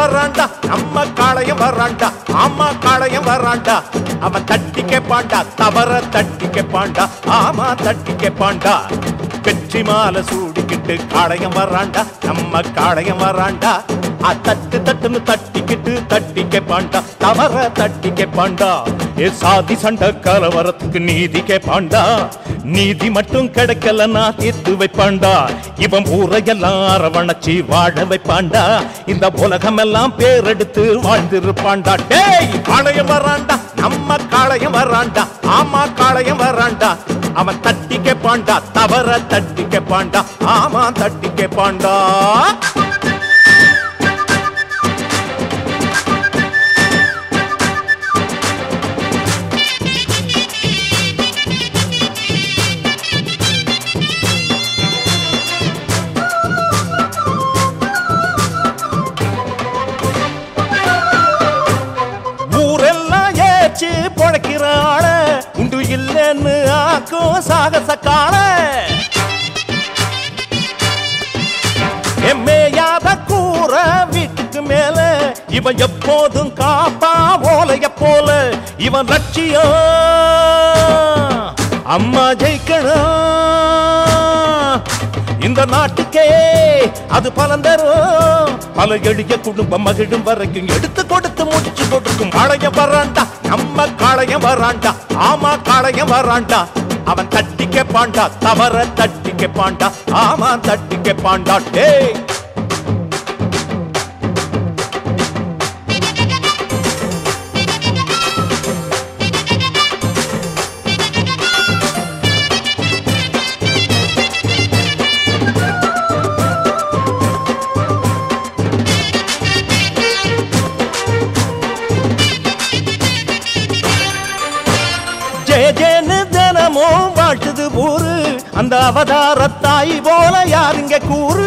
வர்றான்டா நம்ம காளையம் வர்றான்டா ஆமா காளையம் வர்றான்டா அவன் தட்டி கேப்பான்டா தவற தட்டி கேப்பான்டா ஆமா தட்டி கேப்பான்டா வெற்றி மாலை சூடிக்கிட்டு காளையம் வர்றான்டா நம்ம காளையம் வர்றான்டா ஆ, தட்டு தட்டுன்னு தட்டிக்கிட்டு தட்டி கேப்பான்டா தவற தட்டி கேப்பான்டா ஏ சாதி சண்டை கலவரத்துக்கு நீதி கேப்பான்டா நீதி மட்டும் கிடைக்கலன்னா தீர்த்து வைப்பான்டா இவன் ஊரையெல்லாம் அரவணைச்சு வாழ வைப்பான்டா இந்த உலகம் எல்லாம் பேரெடுத்து வாழ்ந்திருப்பான்டா டேய் காளையம் வர்றான்டா நம்ம காளையம் வர்றான்டா ஆமா காளையம் வர்றான்டா அவன் தட்டி கேப்பான்டா தவற தட்டி கேப்பான்டா ஆமா தட்டி கேப்பான்டா ஊரெல்லாம் ஏச்சு பொழைக்கிற ஆள உண்டு இல்லைன்னு ஆக்கும் சாகச கால எம்மேயாத கூற வீட்டுக்கு மேல இவன் எப்போதும் காப்பா ஓலைய போல இவன் லட்சியம் அம்மா ஜெயிக்கணும் இந்த நாட்டுக்கே அது பலன் தரும் பல எளிய குடும்பம் மகிழும் வரைக்கும் எடுத்து கொடுத்து முடிச்சு கொடுக்கும் காளையம் வரான்டா நம்ம காளையம் வரான்டா ஆமா காளையம் வரான்டா அவன் தட்டி கேப்பான்டா தவற தட்டி கேப்பான்டா ஆமா தட்டி கேப்பான்டா டேய் ஜெய ஜெயன்னு தினமும் வாழ்த்துது ஊரு அந்த அவதார தாய் போல யாருங்க கூறு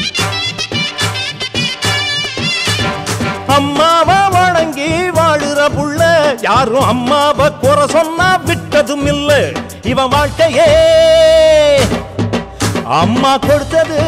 அம்மாவை வணங்கி வாழுற புள்ள யாரும் அம்மாவை குறை சொன்னா விட்டதும் இல்ல இவன் வாழ்க்கையே அம்மா கொடுத்தது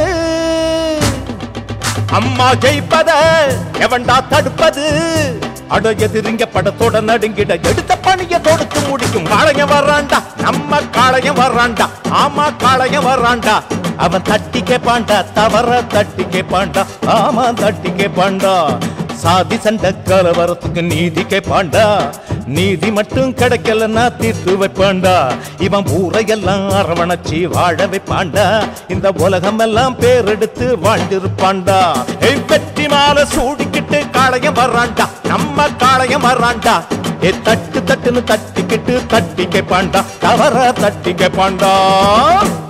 அம்மா ஜெயிப்பத எவன்டா தடுப்பது அட எதிரிங்க படத்தோட நடுங்கிட எடுத்த பணிய தொடுத்து முடிக்கும் காளையம் வர்றான்டா நம்ம காளையம் வர்றான்டா ஆமா காளையம் வர்றான்டா அவன் தட்டி கேப்பான்டா தவற தட்டி கேப்பான்டா ஆமா தட்டி கேப்பான்டா சாதி சண்டை கலவரத்துக்கு நீதி கேப்பான்டா நீதி மட்டும் கிடைக்கலன்னா தீர்த்து வைப்பான்டா இவன் ஊரையெல்லாம் அரவணைச்சு வாழ வைப்பான்டா இந்த உலகம் எல்லாம் பேரெடுத்து வாழ்ந்திருப்பான்டா ஏய் வெற்றி மாலை சூடிக்கிட்டு காளையம் வர்றான்டா நம்ம காளையம் வர்றான்டா ஏ தட்டு தட்டுன்னு தட்டிக்கிட்டு தட்டி கேப்பான்டா தவற தட்டி கேப்பான்டா